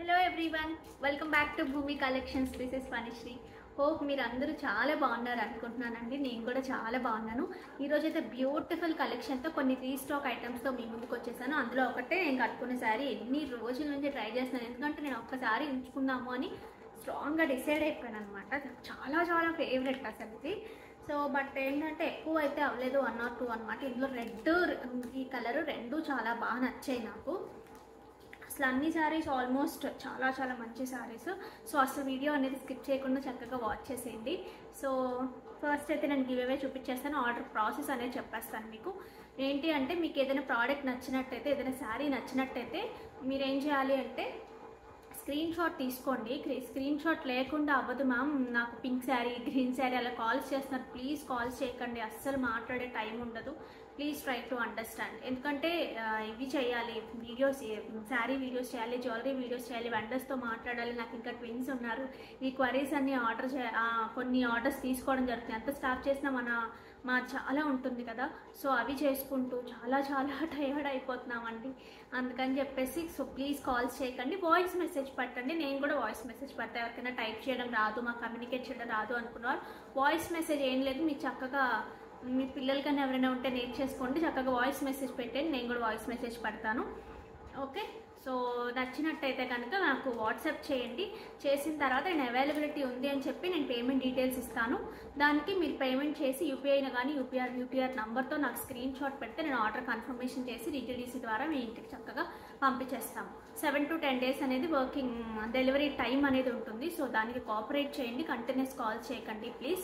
hello everyone welcome back to Bhoomi collections this is Panishri hope మీరు అందరూ చాలా బాగున్నారు అనుకుంటున్నానండి నేను కూడా చాలా బాగున్నాను ఈరోజు అయితే బ్యూటిఫుల్ కలెక్షన్తో కొన్ని రీస్టాక్ ఐటమ్స్తో మీ ముందుకు వచ్చేసాను అందులో ఒకటే నేను కట్టుకునే శారీ ఎన్ని రోజుల నుంచి ట్రై చేస్తున్నాను ఎందుకంటే నేను ఒక్కసారి ఉంచుకుందాము అని స్ట్రాంగ్గా డిసైడ్ అయిపోయాను అనమాట చాలా చాలా ఫేవరెట్ అసలు ఇది సో బట్ ఏంటంటే ఎక్కువ అయితే అవ్వలేదు వన్ ఆర్ టూ అనమాట ఇందులో రెడ్ ఈ కలర్ రెండు చాలా బాగా నచ్చాయి నాకు అసలు అన్ని శారీస్ ఆల్మోస్ట్ చాలా చాలా మంచి శారీస్ సో అసలు వీడియో అనేది స్కిప్ చేయకుండా చక్కగా వాచ్ చేసేయండి సో ఫస్ట్ అయితే నేను గివ్ అవే చూపించేస్తాను ఆర్డర్ ప్రాసెస్ అనేది చెప్పేస్తాను మీకు ఏంటి అంటే మీకు ఏదైనా ప్రోడక్ట్ నచ్చినట్టయితే ఏదైనా శారీ నచ్చినట్టయితే మీరు ఏం చేయాలి అంటే స్క్రీన్ షాట్ తీసుకోండి స్క్రీన్ షాట్ లేకుండా అవ్వదు మ్యామ్ నాకు పింక్ శారీ గ్రీన్ శారీ అలా కాల్స్ చేస్తున్నారు ప్లీజ్ కాల్స్ చేయకండి అస్సలు మాట్లాడే టైం ఉండదు ప్లీజ్ ట్రై టు అండర్స్టాండ్ ఎందుకంటే ఆ, ఇవి చేయాలి వీడియోస్ శారీ వీడియోస్ చేయాలి జ్యువెలరీ వీడియోస్ చేయాలి వెండర్స్తో మాట్లాడాలి నాకు ఇంకా ట్విన్స్ ఉన్నారు ఈ క్వరీస్ అన్ని ఆర్డర్ చే ఆ, కొన్ని ఆర్డర్స్ తీసుకోవడం జరుగుతుంది ఎంత స్టార్ట్ చేసినా మన మా చాలా ఉంటుంది కదా సో అవి చేసుకుంటూ చాలా చాలా టైర్డ్ అయిపోతున్నామండి అందుకని చెప్పేసి సో ప్లీజ్ కాల్స్ చేయకండి వాయిస్ మెసేజ్ పెట్టండి నేను కూడా వాయిస్ మెసేజ్ పెడతా ఎవరికైనా టైప్ చేయడం రాదు మా కమ్యూనికేట్ చేయడం రాదు అనుకున్నవారు వాయిస్ మెసేజ్ ఏం లేదు మీకు చక్కగా మీ పిల్లలకన్నా ఎవరైనా ఉంటే నేర్చేసుకోండి చక్కగా వాయిస్ మెసేజ్ పెట్టండి నేను కూడా వాయిస్ మెసేజ్ పెడతాను ఓకే సో నచ్చినట్టయితే కనుక నాకు వాట్సాప్ చేయండి చేసిన తర్వాత నేను అవైలబిలిటీ ఉంది అని చెప్పి నేను పేమెంట్ డీటెయిల్స్ ఇస్తాను దానికి మీరు పేమెంట్ చేసి యూపీఐని కానీ యూపీఆర్ యూపీఆర్ నంబర్తో నాకు స్క్రీన్ షాట్ పెడితే నేను ఆర్డర్ కన్ఫర్మేషన్ చేసి డిటీడీసీ ద్వారా మీ ఇంటికి చక్కగా పంపించేస్తాము సెవెన్ టు టెన్ డేస్ అనేది వర్కింగ్ డెలివరీ టైం అనేది ఉంటుంది సో దానికి కోఆపరేట్ చేయండి కంటిన్యూస్ కాల్ చేయకండి ప్లీజ్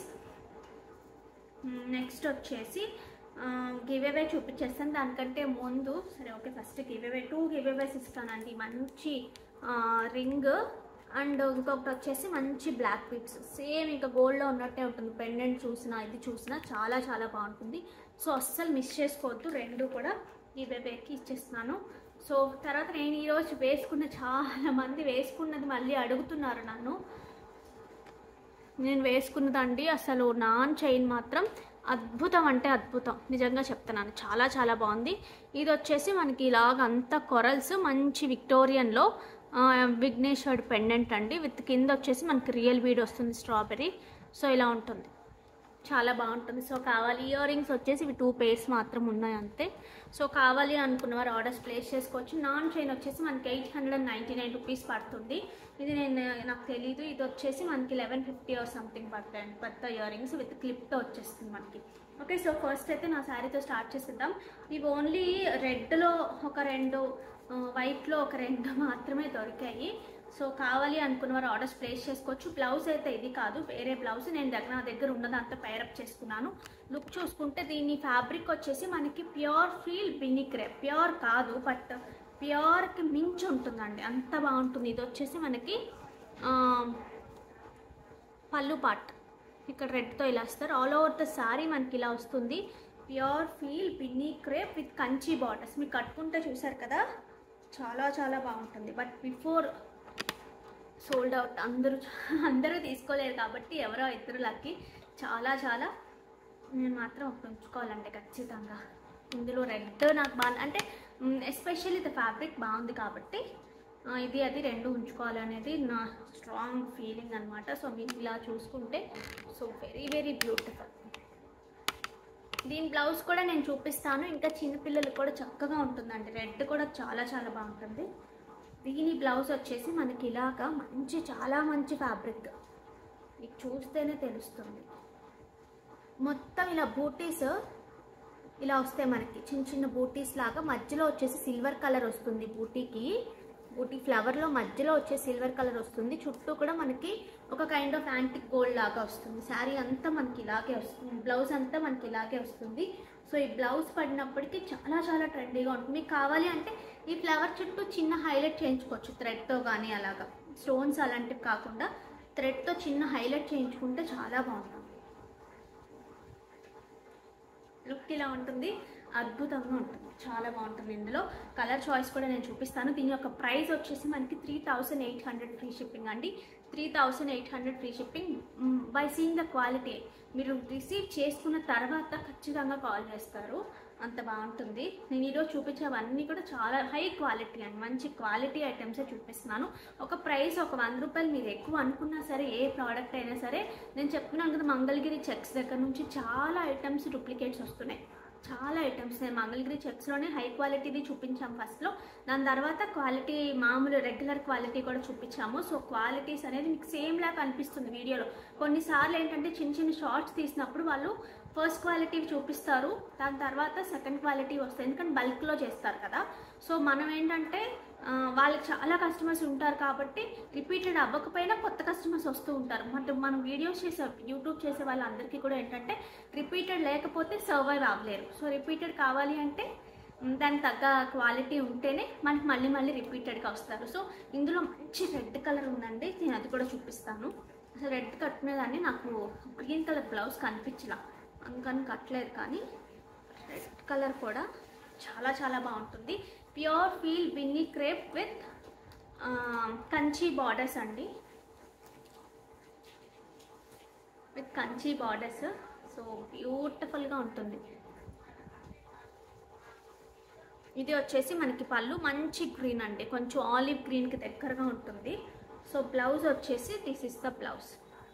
నెక్స్ట్ వచ్చేసి గివ్ అవే చూపించేస్తాను దానికంటే ముందు సరే okay first giveaway two giveaways ఇస్తానండి మంచి రింగ్ అండ్ ఇంకొకటి వచ్చేసి మంచి బ్లాక్ బీట్స్ సేమ్ ఇంకా గోల్డ్లో ఉన్నట్టే ఉంటుంది పెండెంట్ చూసినా ఇది చూసినా చాలా చాలా బాగుంటుంది సో అస్సలు మిస్ చేసుకోవద్దు రెండు కూడా గివ్ అవేకి ఇచ్చేస్తున్నాను సో తర్వాత నేను ఈరోజు వేసుకున్న చాలా మంది వేసుకున్నది మళ్ళీ అడుగుతున్నారు నన్ను నేను వేసుకున్నదండి అసలు నాన్ చైన్ మాత్రం అద్భుతం అంటే అద్భుతం నిజంగా చెప్తున్నాను చాలా చాలా బాగుంది ఇది వచ్చేసి మనకి ఇలాగ అంతా కొరల్స్ మంచి విక్టోరియన్లో ఆ, విఘ్నేశ్వరుడు పెండెంట్ అండి విత్ కింద వచ్చేసి మనకి రియల్ బీడ్ వస్తుంది స్ట్రాబెర్రీ సో ఇలా ఉంటుంది చాలా బాగుంటుంది సో కావాలి ఇయర్ రింగ్స్ వచ్చేసి ఇవి టూ పేర్స్ మాత్రం ఉన్నాయి అంతే సో కావాలి అనుకున్న వారు ఆర్డర్స్ ప్లేస్ చేసుకోవచ్చు నాన్ చైన్ వచ్చేసి మనకి eight hundred and ninety nine rupees పడుతుంది ఇది నేను నాకు తెలీదు ఇది వచ్చేసి మనకి లెవెన్ ఫిఫ్టీ ఆర్ సంథింగ్ పడతాయండి పెద్ద ఇయర్ రింగ్స్ విత్ క్లిప్తో వచ్చేస్తుంది మనకి ఓకే సో ఫస్ట్ అయితే నా శారీతో స్టార్ట్ చేసేద్దాం ఇవి ఓన్లీ రెడ్లో ఒక రెండు వైట్లో ఒక రెండు మాత్రమే దొరికాయి సో కావాలి అనుకున్న వారు ఆర్డర్స్ ప్లేస్ చేసుకోవచ్చు బ్లౌజ్ అయితే ఇది కాదు వేరే బ్లౌజ్ నేను దగ్గర నా దగ్గర ఉన్నదంతా పైరప్ చేసుకున్నాను లుక్ చూసుకుంటే దీని ఫ్యాబ్రిక్ వచ్చేసి మనకి ప్యూర్ ఫీల్ బినిక్రే ప్యూర్ కాదు బట్ ప్యూర్కి మించి ఉంటుందండి అంత బాగుంటుంది ఇది వచ్చేసి మనకి ఆ, పళ్ళు పాట్ ఇక్కడ రెడ్తో ఇలా ఇస్తారు ఆల్ ఓవర్ ద శారీ మనకి ఇలా వస్తుంది pure feel binny crepe with Kanchi borders మీరు కట్టుకుంటే చూసారు కదా చాలా చాలా బాగుంటుంది బట్ బిఫోర్ సోల్డ్ అవుట్ అందరూ అందరూ తీసుకోలేరు కాబట్టి ఎవరో ఇద్దరు లక్కి చాలా చాలా నేను మాత్రం ఒకటి ఉంచుకోవాలంటే ఖచ్చితంగా ఇందులో రెడ్ నాకు బాగా అంటే ఎస్పెషల్లీ ద ఫ్యాబ్రిక్ బాగుంది కాబట్టి ఆ, ఇది అది రెండు ఉంచుకోవాలి అనేది నా స్ట్రాంగ్ ఫీలింగ్ అనమాట సో మీరు ఇలా చూసుకుంటే సో వెరీ వెరీ బ్యూటిఫుల్ దీని బ్లౌజ్ కూడా నేను చూపిస్తాను ఇంకా చిన్నపిల్లలకు కూడా చక్కగా ఉంటుందండి రెడ్ కూడా చాలా చాలా బాగుంటుంది దీని బ్లౌజ్ వచ్చేసి మనకి ఇలాగా మంచి చాలా మంచి ఫ్యాబ్రిక్ మీకు చూస్తేనే తెలుస్తుంది మొత్తం ఇలా బూటీస్ ఇలా వస్తాయి మనకి చిన్న చిన్న బూటీస్ లాగా మధ్యలో వచ్చేసి సిల్వర్ కలర్ వస్తుంది బూటీకి బూటీ ఫ్లవర్లో మధ్యలో వచ్చే సిల్వర్ కలర్ వస్తుంది చుట్టూ కూడా మనకి ఒక కైండ్ ఆఫ్ యాంటిక్ గోల్డ్ లాగా వస్తుంది శారీ అంతా మనకి ఇలాగే వస్తుంది బ్లౌజ్ అంతా మనకి ఇలాగే వస్తుంది సో ఈ బ్లౌజ్ పడినప్పటికీ చాలా చాలా ట్రెండీగా ఉంటుంది మీకు కావాలి అంటే ఈ ఫ్లవర్ చుట్టూ చిన్న హైలైట్ చేయించుకోవచ్చు థ్రెడ్తో కానీ అలాగా స్టోన్స్ అలాంటివి కాకుండా థ్రెడ్తో చిన్న హైలైట్ చేయించుకుంటే చాలా బాగుంటుంది లుక్ ఇలా ఉంటుంది అద్భుతంగా ఉంటుంది చాలా బాగుంటుంది ఇందులో కలర్ చాయిస్ కూడా నేను చూపిస్తాను దీని యొక్క ప్రైస్ వచ్చేసి మనకి three thousand eight hundred free shipping అండి three thousand eight hundred free shipping by seeing the quality మీరు రిసీవ్ చేసుకున్న తర్వాత ఖచ్చితంగా కాల్ చేస్తారు అంత బాగుంటుంది నేను ఈరోజు చూపించేవన్నీ కూడా చాలా హై క్వాలిటీ అండి మంచి క్వాలిటీ ఐటమ్సే చూపిస్తున్నాను ఒక ప్రైస్ ఒక వంద రూపాయలు మీరు ఎక్కువ అనుకున్నా సరే ఏ ప్రోడక్ట్ అయినా సరే నేను చెప్తున్నాను కదా మంగళగిరి చెక్స్ దగ్గర నుంచి చాలా ఐటమ్స్ డూప్లికేట్స్ వస్తున్నాయి చాలా ఐటమ్స్ నేను మంగళగిరి చెక్స్లోనే హై క్వాలిటీది చూపించాం ఫస్ట్లో దాని తర్వాత క్వాలిటీ మామూలు రెగ్యులర్ క్వాలిటీ కూడా చూపించాము సో క్వాలిటీస్ అనేది మీకు సేమ్ లాగా అనిపిస్తుంది వీడియోలో కొన్నిసార్లు ఏంటంటే చిన్న చిన్న షార్ట్స్ తీసినప్పుడు వాళ్ళు ఫస్ట్ క్వాలిటీ చూపిస్తారు దాని తర్వాత సెకండ్ క్వాలిటీ వస్తుంది ఎందుకంటే బల్క్లో చేస్తారు కదా సో మనం ఏంటంటే ఆ, వాళ్ళకి చాలా కస్టమర్స్ ఉంటారు కాబట్టి రిపీటెడ్ అవ్వకపోయినా కొత్త కస్టమర్స్ వస్తూ ఉంటారు అంటే మనం వీడియోస్ చేసే యూట్యూబ్ చేసే వాళ్ళందరికీ కూడా ఏంటంటే రిపీటెడ్ లేకపోతే సర్వైవ్ అవ్వలేరు సో రిపీటెడ్ కావాలి అంటే మ్, దానికి తగ్గ క్వాలిటీ ఉంటేనే మనకి మళ్ళీ మళ్ళీ రిపీటెడ్గా వస్తారు సో ఇందులో మంచి రెడ్ కలర్ ఉందండి నేను అది కూడా చూపిస్తాను అసలు రెడ్ కట్టుకునేదాన్ని నాకు గ్రీన్ కలర్ బ్లౌజ్ కనిపించలా అందుకని కట్టలేదు కానీ రెడ్ కలర్ కూడా చాలా చాలా బాగుంటుంది pure feel binny crepe with Kanchi borders అండి విత్ కంచి బార్డర్స్ సో బ్యూటిఫుల్గా ఉంటుంది ఇది వచ్చేసి మనకి పళ్ళు మంచి గ్రీన్ అండి కొంచెం ఆలివ్ గ్రీన్కి దగ్గరగా ఉంటుంది సో బ్లౌజ్ వచ్చేసి దిస్ ఇస్ ద బ్లౌజ్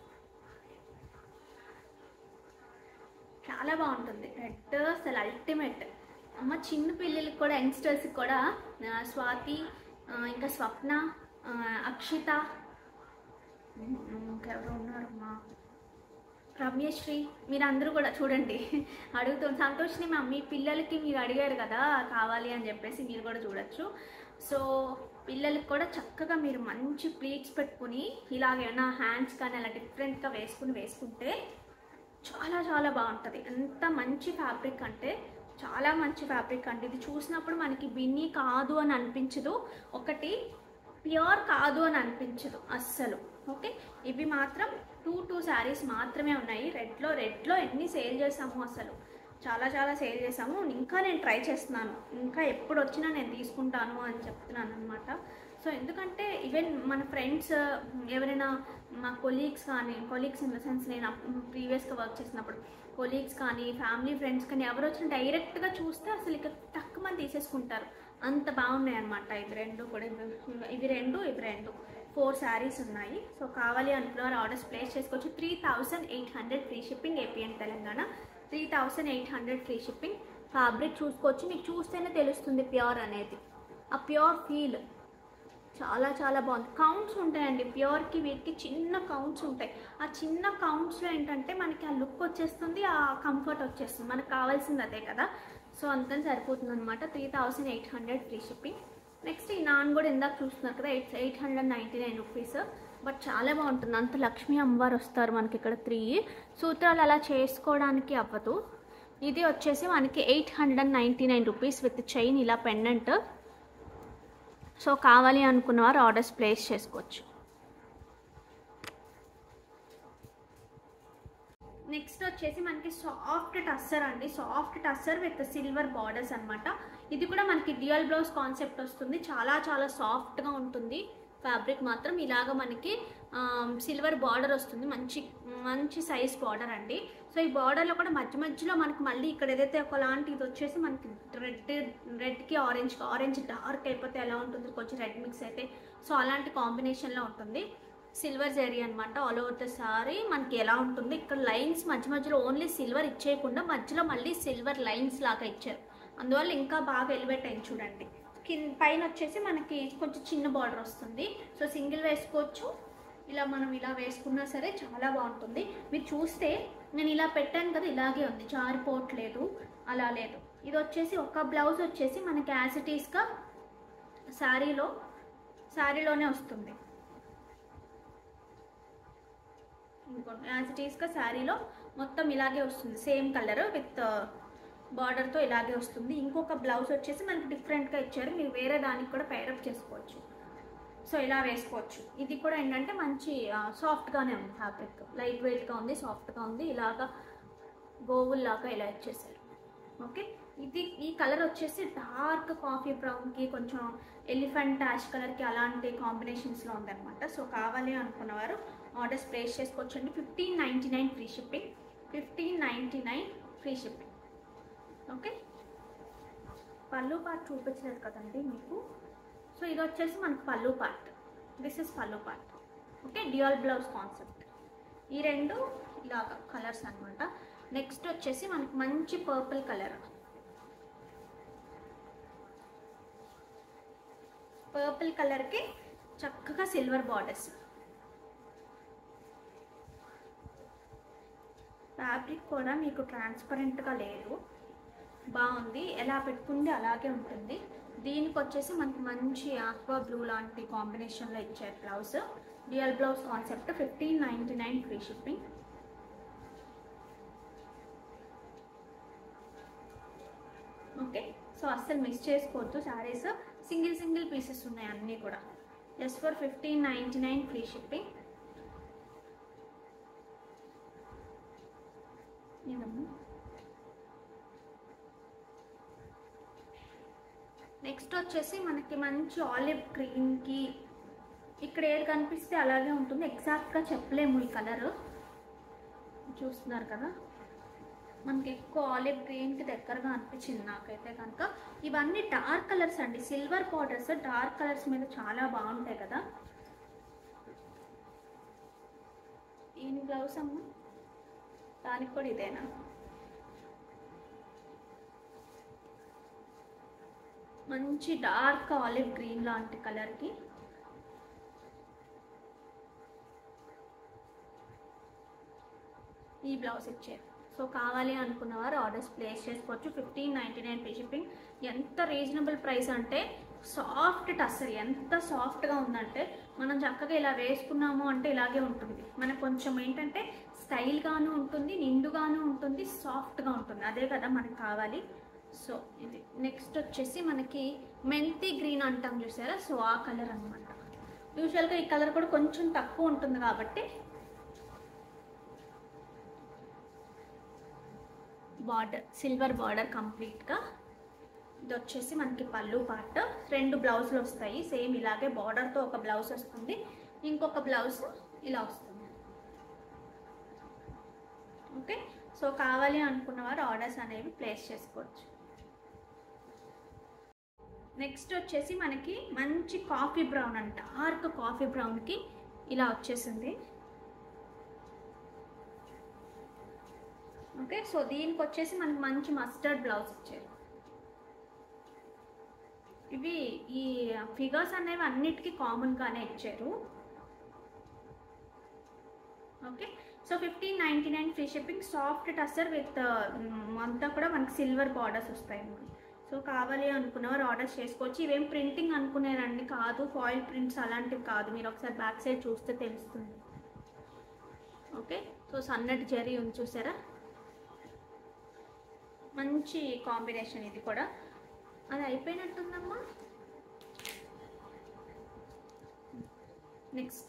చాలా బాగుంటుంది రెడ్ అసలు అల్టిమేట్ అమ్మ చిన్న పిల్లలకి కూడా యంగ్స్టర్స్కి కూడా ఆ, స్వాతి ఆ, ఇంకా స్వప్న ఆ, అక్షిత ఉమ్, ఇంకెవరు ఉన్నారమ్మా రమ్యశ్రీ మీరు అందరూ కూడా చూడండి అడుగుతూ సంతోష్ని మా మీ పిల్లలకి మీరు అడిగారు కదా కావాలి అని చెప్పేసి మీరు కూడా చూడొచ్చు సో పిల్లలకి కూడా చక్కగా మీరు మంచి ప్లీట్స్ పెట్టుకుని ఇలాగేమైనా హ్యాండ్స్ కానీ అలా డిఫరెంట్గా వేసుకుని వేసుకుంటే చాలా చాలా బాగుంటుంది ఎంత మంచి ఫ్యాబ్రిక్ అంటే చాలా మంచి ఫ్యాబ్రిక్ అండి ఇది చూసినప్పుడు మనకి బిన్నీ కాదు అని అనిపించదు ఒకటి ప్యూర్ కాదు అని అనిపించదు అస్సలు ఓకే ఇవి మాత్రం టూ టూ శారీస్ మాత్రమే ఉన్నాయి రెడ్లో రెడ్లో ఎన్ని సేల్ చేసాము అసలు చాలా చాలా సేల్ చేసాము ఇంకా నేను ట్రై చేస్తున్నాను ఇంకా ఎప్పుడు వచ్చినా నేను తీసుకుంటాను అని చెప్తున్నాను అనమాట సో ఎందుకంటే ఈవెన్ మన ఫ్రెండ్స్ ఎవరైనా మా కొలీగ్స్ కానీ కొలీగ్స్ ఇన్ ద సెన్స్ నేను ప్రీవియస్గా వర్క్ చేసినప్పుడు కొలీగ్స్ కానీ ఫ్యామిలీ ఫ్రెండ్స్ కానీ ఎవరు వచ్చిన డైరెక్ట్గా చూస్తే అసలు ఇక తక్కువ మంది తీసేసుకుంటారు అంత బాగున్నాయి అనమాట ఇవి రెండు కూడా ఇవి- ఇవి రెండు ఇవి రెండు ఫోర్ శారీస్ ఉన్నాయి సో కావాలి అనుకున్న ఆర్డర్స్ ప్లేస్ చేసుకోవచ్చు three thousand eight hundred free shipping ఏపీఎన్ Telangana three thousand eight hundred free shipping fabric చూసుకోవచ్చు మీకు చూస్తేనే తెలుస్తుంది ప్యూర్ అనేది ఆ ప్యూర్ ఫీల్ చాలా చాలా బాగుంది కౌంట్స్ ఉంటాయండి ప్యూర్కి వీటికి చిన్న కౌంట్స్ ఉంటాయి ఆ చిన్న కౌంట్స్లో ఏంటంటే మనకి ఆ లుక్ వచ్చేస్తుంది ఆ కంఫర్ట్ వచ్చేస్తుంది మనకు కావాల్సింది అదే కదా సో అంతని సరిపోతుంది అనమాట three thousand eight hundred free shipping next ఈ నాన్ కూడా ఇందాక చూస్తున్నారు కదా eight eight hundred ninety nine rupees but చాలా బాగుంటుంది అంత లక్ష్మీ అమ్మవారు వస్తారు మనకి ఇక్కడ త్రీ సూత్రాలు అలా చేసుకోవడానికి అవ్వదు ఇది వచ్చేసి మనకి eight hundred ninety nine rupees with chain ఇలా పెండెంట్ సో కావాలి అనుకున్న వారు ఆర్డర్స్ ప్లేస్ చేసుకోవచ్చు నెక్స్ట్ వచ్చేసి మనకి సాఫ్ట్ టస్సర్ అండి soft tussar with silver borders అన్నమాట ఇది కూడా మనకి డ్యూయల్ బ్లౌజ్ కాన్సెప్ట్ వస్తుంది చాలా చాలా సాఫ్ట్గా ఉంటుంది ఫ్యాబ్రిక్ మాత్రం ఇలాగ మనకి సిల్వర్ బార్డర్ వస్తుంది మంచి మంచి సైజ్ బార్డర్ అండి సో ఈ బార్డర్లో కూడా మధ్య మధ్యలో మనకి మళ్ళీ ఇక్కడ ఏదైతే ఒకలాంటి ఇది వచ్చేసి మనకి రెడ్ రెడ్కి ఆరెంజ్ ఆరెంజ్ డార్క్ అయిపోతే ఎలా ఉంటుంది కొంచెం రెడ్ మిక్స్ అయితే సో అలాంటి కాంబినేషన్లో ఉంటుంది సిల్వర్ జరీ అనమాట ఆల్ ఓవర్ ద సారీ మనకి ఎలా ఉంటుంది ఇక్కడ లైన్స్ మధ్య మధ్యలో ఓన్లీ సిల్వర్ ఇచ్చేయకుండా మధ్యలో మళ్ళీ సిల్వర్ లైన్స్ లాగా ఇచ్చారు అందువల్ల ఇంకా బాగా ఎలివేట్ అయింది చూడండి కింద పైన వచ్చేసి మనకి కొంచెం చిన్న బార్డర్ వస్తుంది సో సింగిల్ వేసుకోవచ్చు ఇలా మనం ఇలా వేసుకున్నా సరే చాలా బాగుంటుంది మీరు చూస్తే నేను ఇలా పెట్టాను కదా ఇలాగే ఉంది జారిపోవట్లేదు అలా లేదు ఇది వచ్చేసి ఒక బ్లౌజ్ వచ్చేసి మనకి యాసిటీస్గా శారీలో శారీలోనే వస్తుంది ఇంకోటి యాజ్ ఇట్ ఈస్గా శారీలో మొత్తం ఇలాగే వస్తుంది సేమ్ కలర్ విత్ బార్డర్తో ఇలాగే వస్తుంది ఇంకొక బ్లౌజ్ వచ్చేసి మనకి డిఫరెంట్గా ఇచ్చారు మీరు వేరే దానికి కూడా పేరప్ చేసుకోవచ్చు సో ఇలా వేసుకోవచ్చు ఇది కూడా ఏంటంటే మంచి సాఫ్ట్గానే ఉంది ఫ్యాబ్రిక్ లైట్ వెయిట్గా ఉంది సాఫ్ట్గా ఉంది ఇలాగా గోవుల్లాగా ఇలా ఇచ్చేసారు ఓకే ఇది ఈ కలర్ వచ్చేసి డార్క్ కాఫీ బ్రౌన్కి కొంచెం ఎలిఫెంట్ యాష్ కలర్కి అలాంటి కాంబినేషన్స్లో ఉందన్నమాట సో కావాలి అనుకున్నవారు ఆర్డర్స్ ప్లేస్ చేసుకోవచ్చు అండి fifteen ninety nine free shipping fifteen ninety nine free shipping okay పళ్ళు పార్ట్ చూపించలేదు కదండి మీకు సో ఇది వచ్చేసి మనకి పళ్ళు పార్ట్ దిస్ ఇస్ పళ్ళు part okay dual blouse concept ఈ రెండు ఇలాగా కలర్స్ అనమాట నెక్స్ట్ వచ్చేసి మనకి మంచి పర్పుల్ కలర్ పర్పుల్ కలర్కి చక్కగా సిల్వర్ బార్డర్స్ ఫ్యాబ్రిక్ కూడా మీకు ట్రాన్స్పరెంట్గా లేదు బాగుంది ఎలా పెట్టుకుంది అలాగే ఉంటుంది దీనికి వచ్చేసి మనకి మంచి ఆక్వా బ్లూ లాంటి కాంబినేషన్లో ఇచ్చారు blouse real blouse concept fifteen ninety nine free shipping okay so అస్సలు మిస్ చేసుకోవద్దు శారీస్ సింగిల్ సింగిల్ పీసెస్ ఉన్నాయి అన్నీ కూడా just for fifteen ninety nine free shipping ఇదమ్మా నెక్స్ట్ వచ్చేసి మనకి మంచి ఆలివ్ గ్రీన్కి ఇక్కడ ఏది కనిపిస్తే అలాగే ఉంటుంది ఎగ్జాక్ట్గా చెప్పలేము ఈ కలర్ చూస్తున్నారు కదా మనకి ఎక్కువ ఆలివ్ గ్రీన్కి దగ్గరగా అనిపించింది నాకైతే కనుక ఇవన్నీ డార్క్ కలర్స్ అండి సిల్వర్ పౌడర్స్ డార్క్ కలర్స్ మీద చాలా బాగుంటాయి కదా ఈయన బ్లౌజ్ అమ్మ దానికి కూడా ఇదేనా మంచి డార్క్ ఆలివ్ గ్రీన్ లాంటి కలర్కి ఈ బ్లౌజ్ ఇచ్చారు సో కావాలి అనుకున్నవారు ఆర్డర్స్ ప్లేస్ చేసుకోవచ్చు fifteen ninety nine free shipping ఎంత రీజనబుల్ ప్రైస్ అంటే సాఫ్ట్ టస్సర్ ఎంత సాఫ్ట్గా ఉందంటే మనం చక్కగా ఇలా వేసుకున్నాము అంటే ఇలాగే ఉంటుంది మనకు కొంచెం ఏంటంటే స్టైల్గాను ఉంటుంది నిండుగాను ఉంటుంది సాఫ్ట్గా ఉంటుంది అదే కదా మనకు కావాలి సో ఇది నెక్స్ట్ వచ్చేసి మనకి మెంతి గ్రీన్ అంటాం చూసారా సో ఆ కలర్ అనమాట యూజువల్గా ఈ కలర్ కూడా కొంచెం తక్కువ ఉంటుంది కాబట్టి బార్డర్ సిల్వర్ బార్డర్ కంప్లీట్గా ఇది వచ్చేసి మనకి పళ్ళు పార్ట్ రెండు బ్లౌజులు వస్తాయి సేమ్ ఇలాగే బార్డర్తో ఒక బ్లౌజ్ వస్తుంది ఇంకొక బ్లౌజ్ ఇలా వస్తుంది ఓకే సో కావాలి అనుకున్న వారు ఆర్డర్స్ అనేవి ప్లేస్ చేసుకోవచ్చు నెక్స్ట్ వచ్చేసి మనకి మంచి కాఫీ బ్రౌన్ అంట డార్క్ కాఫీ బ్రౌన్కి ఇలా వచ్చేసింది ఓకే సో దీనికి వచ్చేసి మనకి మంచి మస్టర్డ్ బ్లౌజ్ ఇచ్చారు ఇవి ఈ ఫిగర్స్ అనేవి అన్నిటికీ కామన్గానే ఇచ్చారు okay so fifteen ninety nine free shipping soft tussar with అంతా కూడా మనకి సిల్వర్ బార్డర్స్ వస్తాయి సో కావాలి అనుకున్నవారు ఆర్డర్ చేసుకోవచ్చు ఇవేం ప్రింటింగ్ అనుకునేరండి కాదు ఫాయిల్ ప్రింట్స్ అలాంటివి కాదు మీరు ఒకసారి బ్యాక్ సైడ్ చూస్తే తెలుస్తుంది ఓకే సో సన్నటి జరీ ఉంది చూసారా మంచి కాంబినేషన్ ఇది కూడా అది అయిపోయినట్టుందమ్మా నెక్స్ట్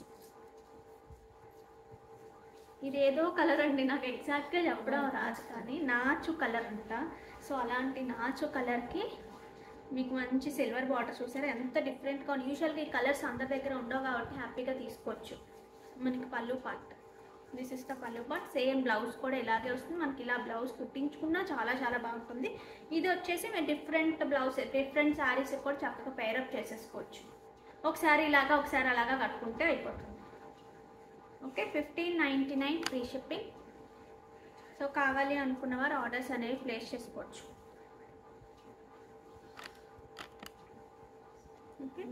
ఇది ఏదో కలర్ అండి నాకు ఎగ్జాక్ట్గా చెప్పడం రాదు కానీ నాచు కలర్ అంట సో అలాంటి నాచు కలర్కి మీకు మంచి సిల్వర్ బార్డర్ చూసారా ఎంత డిఫరెంట్గా ఉంది యూజువల్గా ఈ కలర్స్ అందరి దగ్గర ఉండవు కాబట్టి హ్యాపీగా తీసుకోవచ్చు మనకి పళ్ళు పార్ట్ దిస్ ఇస్ ద పళ్ళు పార్ట్ సేమ్ బ్లౌజ్ కూడా ఇలాగే వస్తుంది మనకి ఇలా బ్లౌజ్ కుట్టించుకున్నా చాలా చాలా బాగుంటుంది ఇది వచ్చేసి మేము డిఫరెంట్ బ్లౌజ్ డిఫరెంట్ శారీస్ కూడా చక్కగా పేరప్ చేసేసుకోవచ్చు ఒకసారి ఇలాగా ఒకసారి అలాగా కట్టుకుంటే అయిపోతుంది okay fifteen ninety nine free shipping so కావాలి అనుకున్న వారు ఆర్డర్స్ అనేవి ప్లేస్ చేసుకోవచ్చు ఓకే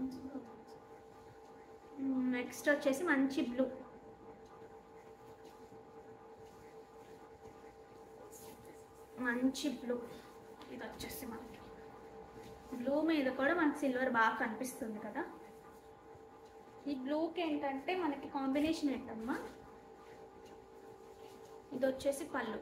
నెక్స్ట్ వచ్చేసి మంచి బ్లూ మంచి బ్లూ ఇది వచ్చేసి మనకి బ్లూ మీద కూడా మనకి సిల్వర్ బాగా కనిపిస్తుంది కదా ఈ బ్లూకి ఏంటంటే మనకి కాంబినేషన్ ఏంటమ్మా ఇది వచ్చేసి పళ్ళు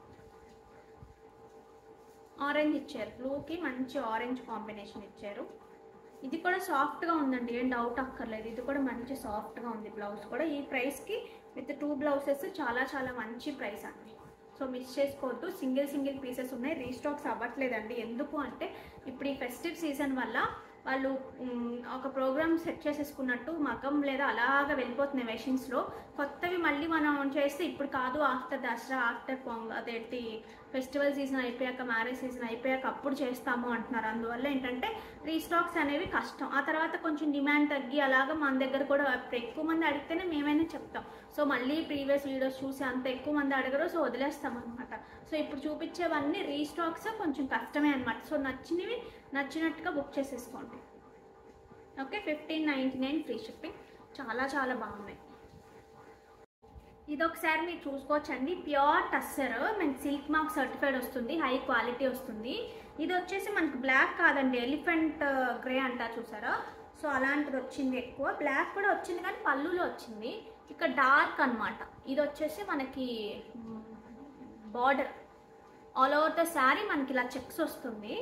ఆరెంజ్ ఇచ్చారు బ్లూకి మంచి ఆరెంజ్ కాంబినేషన్ ఇచ్చారు ఇది కూడా సాఫ్ట్గా ఉందండి ఏం డౌట్ అక్కర్లేదు ఇది కూడా మంచి సాఫ్ట్గా ఉంది బ్లౌజ్ కూడా ఈ ప్రైస్కి విత్ టూ బ్లౌజెస్ చాలా చాలా మంచి ప్రైస్ అండి సో మిస్ చేసుకోవద్దు సింగిల్ సింగిల్ పీసెస్ ఉన్నాయి రీస్టాక్స్ అవ్వట్లేదండి ఎందుకు అంటే ఇప్పుడు ఈ ఫెస్టివ్ సీజన్ వల్ల వాళ్ళు మ్, ఒక ప్రోగ్రామ్ సెట్ చేసేసుకున్నట్టు మగం లేదా అలాగ వెళ్ళిపోతున్నాయి మెషిన్స్లో కొత్తవి మళ్ళీ మనం చేస్తే ఇప్పుడు కాదు ఆఫ్టర్ దసరా ఆఫ్టర్ పొంగ అదేంటి ఫెస్టివల్ సీజన్ అయిపోయాక మ్యారేజ్ సీజన్ అయిపోయాక అప్పుడు చేస్తాము అంటున్నారు అందువల్ల ఏంటంటే రీస్టాక్స్ అనేవి కష్టం ఆ తర్వాత కొంచెం డిమాండ్ తగ్గి అలాగా మన దగ్గర కూడా ఇప్పుడు ఎక్కువ మంది అడిగితేనే మేమైనా చెప్తాం సో మళ్ళీ ప్రీవియస్ వీడియోస్ చూసి అంత ఎక్కువ మంది అడగరు సో వదిలేస్తాం అనమాట సో ఇప్పుడు చూపించేవన్నీ రీస్టాక్స్ కొంచెం కష్టమే అనమాట సో నచ్చినవి నచ్చినట్టుగా బుక్ చేసేసుకోండి okay fifteen ninety nine free shipping చాలా చాలా బాగున్నాయి ఇది ఒకసారి మీరు చూసుకోవచ్చండి ప్యూర్ టస్సర్ మనకి సిల్క్ మార్క్ సర్టిఫైడ్ వస్తుంది హై క్వాలిటీ వస్తుంది ఇది వచ్చేసి మనకి బ్లాక్ కాదండి ఎలిఫెంట్ గ్రే అంటారు చూసారా సో అలాంటిది వచ్చింది ఎక్కువ బ్లాక్ కూడా వచ్చింది కానీ పళ్ళులో వచ్చింది ఇక్కడ డార్క్ అన్నమాట ఇది వచ్చేసి మనకి border all over the sari మనకి ఇలా చెక్స్ వస్తుంది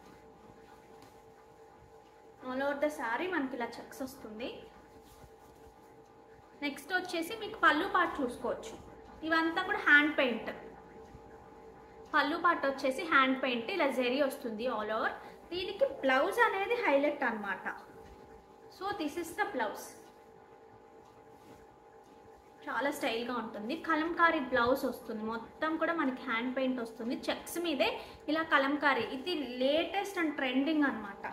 ఆల్ ఓవర్ ద శారీ మనకి ఇలా చెక్స్ వస్తుంది నెక్స్ట్ వచ్చేసి మీకు పళ్ళు పాటు చూసుకోవచ్చు ఇవంతా కూడా హ్యాండ్ పెయింట్ పళ్ళు పాటు వచ్చేసి హ్యాండ్ పెయింట్ ఇలా జెరీ వస్తుంది ఆల్ ఓవర్ దీనికి బ్లౌజ్ అనేది హైలైట్ అన్నమాట so this is the blouse చాలా స్టైల్గా ఉంటుంది కలంకారీ బ్లౌజ్ వస్తుంది మొత్తం కూడా మనకి హ్యాండ్ పెయింట్ వస్తుంది చెక్స్ మీదే ఇలా కలంకారీ ఇది లేటెస్ట్ అండ్ ట్రెండింగ్ అన్నమాట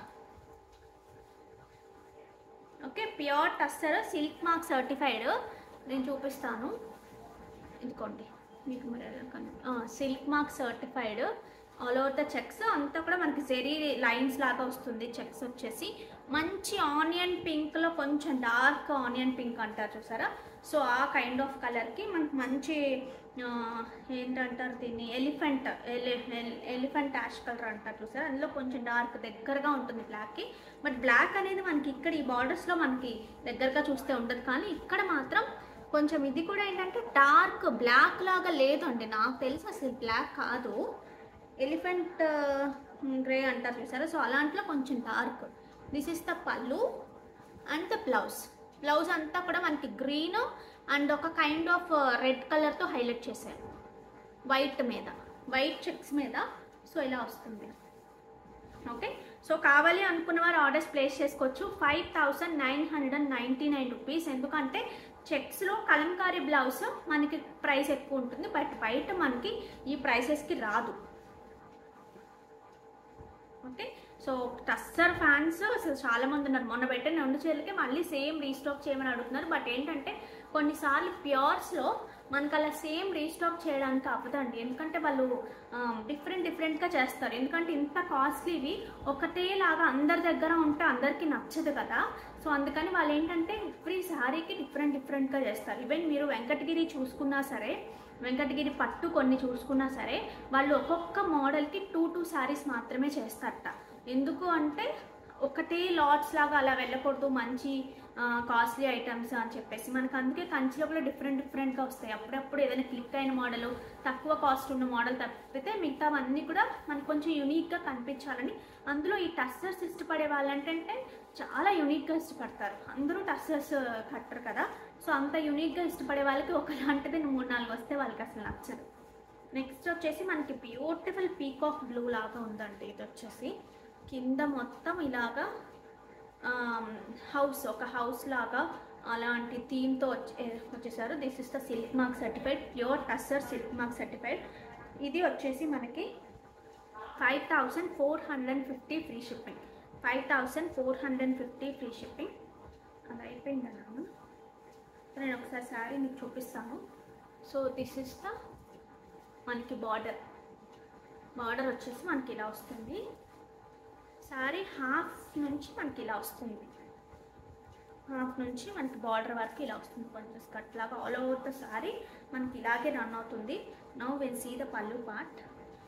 okay pure tussar silk mark certified నేను చూపిస్తాను ఇదిగోండి మీకు మరి ఎలా కన్- ఆ, silk mark certified all over the checks అంతా కూడా మనకి జెరీ లైన్స్ లాగా వస్తుంది చెక్స్ వచ్చేసి మంచి ఆనియన్ పింక్లో కొంచెం డార్క్ ఆనియన్ పింక్ అంటారు చూసారా సో ఆ కైండ్ ఆఫ్ కలర్కి మనకి మంచి ఆ, ఏంటంటారు దీన్ని ఎలిఫెంట్ ఎలిఫెంట్ యాష్ కలర్ అంటారు చూసారా అందులో కొంచెం డార్క్ దగ్గరగా ఉంటుంది బ్లాక్కి బట్ బ్లాక్ అనేది మనకి ఇక్కడ ఈ బార్డర్స్లో మనకి దగ్గరగా చూస్తే ఉండదు కానీ ఇక్కడ మాత్రం కొంచెం ఇది కూడా ఏంటంటే డార్క్ బ్లాక్ లాగా లేదండి నాకు తెలిసి అసలు బ్లాక్ కాదు ఎలిఫెంట్ గ్రే అంటారు చూసారా సో అలాంట్లో కొంచెం dark this is the pallu and the blouse blouse అంతా కూడా మనకి గ్రీన్ అండ్ ఒక కైండ్ ఆఫ్ రెడ్ కలర్తో హైలైట్ చేశారు వైట్ మీద వైట్ చెక్స్ మీద సో ఇలా వస్తుంది ఓకే సో కావాలి అనుకున్న వారు ఆర్డర్స్ ప్లేస్ చేసుకోవచ్చు five thousand nine hundred and ninety nine rupees ఎందుకంటే చెక్స్లో కలంకారీ బ్లౌజ్ మనకి ప్రైస్ ఎక్కువ ఉంటుంది బట్ బయట మనకి ఈ ప్రైసెస్కి రాదు ఓకే సో టస్సర్ ఫ్యాన్స్ అసలు చాలా మంది ఉన్నారు మొన్న పెట్టిన రెండు చీరలకి మళ్ళీ సేమ్ రీస్టాక్ చేయమని అడుగుతున్నారు బట్ ఏంటంటే కొన్నిసార్లు ప్యూర్స్లో మనకు అలా సేమ్ రీస్టాక్ చేయడానికి అవ్వదండి ఎందుకంటే వాళ్ళు డిఫరెంట్ డిఫరెంట్గా చేస్తారు ఎందుకంటే ఇంత కాస్ట్లీవి ఒకటేలాగా అందరి దగ్గర ఉంటే అందరికీ నచ్చదు కదా సో అందుకని వాళ్ళు ఏంటంటే ఎవ్రీ శారీకి డిఫరెంట్ డిఫరెంట్గా చేస్తారు ఈవెన్ మీరు వెంకటగిరి చూసుకున్నా సరే వెంకటగిరి పట్టు కొన్ని చూసుకున్నా సరే వాళ్ళు ఒక్కొక్క మోడల్కి టూ టూ శారీస్ మాత్రమే చేస్తారట ఎందుకు అంటే ఒకటే లాట్స్ లాగా అలా వెళ్ళకూడదు మంచి కాస్ట్లీ ఐటమ్స్ అని చెప్పేసి మనకు అందుకే కంచిలో కూడా డిఫరెంట్ డిఫరెంట్గా వస్తాయి అప్పుడప్పుడు ఏదైనా క్లిక్ అయిన మోడల్ తక్కువ కాస్ట్ ఉన్న మోడల్ తప్పితే మిగతావన్నీ కూడా మనకు కొంచెం యూనిక్గా కనిపించాలని అందులో ఈ టస్సర్స్ ఇష్టపడే వాళ్ళంటే చాలా యూనిక్గా ఇష్టపడతారు అందరూ టస్సర్స్ కట్టరు కదా సో అంత యూనిక్గా ఇష్టపడే వాళ్ళకి ఒకలాంటిది మూడు నాలుగు వస్తే వాళ్ళకి అసలు నచ్చదు నెక్స్ట్ వచ్చేసి మనకి బ్యూటిఫుల్ పీకాక్ బ్లూ లాగా ఉందండి ఇది వచ్చేసి కింద మొత్తం ఇలాగా హౌస్ ఒక హౌస్ లాగా అలాంటి థీమ్తో వచ్చే వచ్చేసారు this is the silk mark certified pure tussar silk mark certified ఇది వచ్చేసి మనకి five thousand four hundred and fifty free shipping five thousand four hundred and fifty free shipping అది అయిపోయిందన్నాను నేను ఒకసారి శారీ మీకు చూపిస్తాను సో దిస్ ఇస్ ద మనకి బార్డర్ బార్డర్ వచ్చేసి మనకి ఇలా వస్తుంది శారీ హాఫ్ నుంచి మనకి ఇలా వస్తుంది హాఫ్ నుంచి మనకి బార్డర్ వరకు ఇలా వస్తుంది కొంచెం స్కర్ట్ లాగా ఆల్ ఓవర్ ద శారీ మనకి ఇలాగే రన్ అవుతుంది నౌ విల్ సీ ద పళ్ళు పార్ట్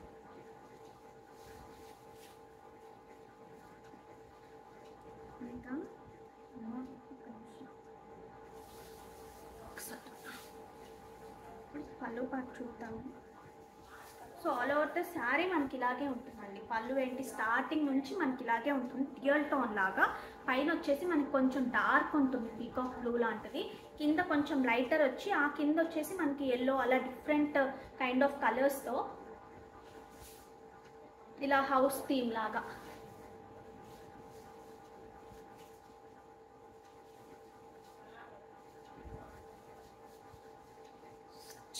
ఇంకా ఒకసారి ఇప్పుడు పళ్ళు పాటు చూద్దాము so all over the sari మనకి ఇలాగే ఉంటుందండి పళ్ళు ఏంటి స్టార్టింగ్ నుంచి మనకి ఇలాగే ఉంటుంది డ్యూయల్ టోన్ లాగా పైన వచ్చేసి మనకి కొంచెం డార్క్ ఉంటుంది పీకాక్ బ్లూ లాంటిది కింద కొంచెం లైటర్ వచ్చి ఆ కింద వచ్చేసి మనకి ఎల్లో అలా డిఫరెంట్ కైండ్ ఆఫ్ కలర్స్తో ఇలా హౌస్ థీమ్ లాగా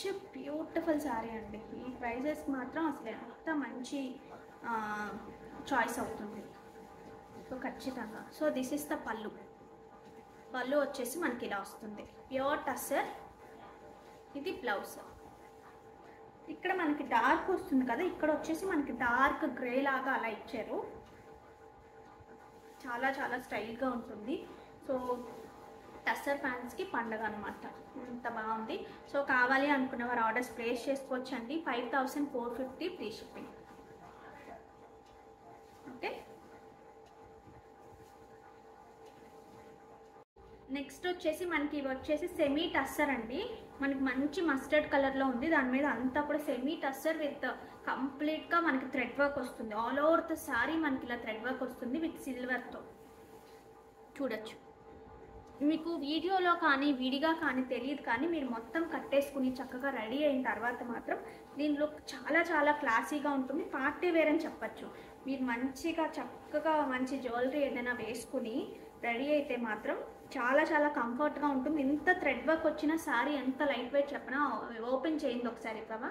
బ్యూటిఫుల్ శారీ అండి ఈ ప్రైజెస్కి మాత్రం అసలు ఎంత మంచి చాయిస్ అవుతుంది సో ఖచ్చితంగా సో దిస్ ఇస్ ద పళ్ళు పళ్ళు వచ్చేసి మనకి ఇలా వస్తుంది ప్యూర్ టస్సర్ ఇది బ్లౌజ్ ఇక్కడ మనకి డార్క్ వస్తుంది కదా ఇక్కడ వచ్చేసి మనకి డార్క్ గ్రే లాగా అలా ఇచ్చారు చాలా చాలా స్టైల్గా ఉంటుంది సో టస్సర్ ఫ్యాన్స్కి పండగ అనమాట ఇంత బాగుంది సో కావాలి అనుకున్న వారు ఆర్డర్స్ ప్లేస్ చేసుకోవచ్చండి five thousand four fifty free shipping okay next వచ్చేసి మనకి ఇవి వచ్చేసి సెమీ టస్సర్ అండి మనకి మంచి మస్టర్డ్ కలర్లో ఉంది దాని మీద అంతా కూడా సెమీ టస్సర్ విత్ కంప్లీట్గా మనకి థ్రెడ్ వర్క్ వస్తుంది ఆల్ ఓవర్ ద సారీ మనకి ఇలా థ్రెడ్ వర్క్ వస్తుంది విత్ సిల్వర్తో చూడొచ్చు మీకు వీడియోలో కానీ విడిగా కానీ తెలియదు కానీ మీరు మొత్తం కట్టేసుకుని చక్కగా రెడీ అయిన తర్వాత మాత్రం దీని లుక్ చాలా చాలా క్లాసీగా ఉంటుంది పార్టీ వేర్ అని చెప్పచ్చు మీరు మంచిగా చక్కగా మంచి జ్యువెలరీ ఏదైనా వేసుకుని రెడీ అయితే మాత్రం చాలా చాలా కంఫర్ట్గా ఉంటుంది ఎంత థ్రెడ్ వర్క్ వచ్చిన శారీ ఎంత లైట్ వెయిట్ చెప్పినా ఓపెన్ చేయండి ఒకసారి కదా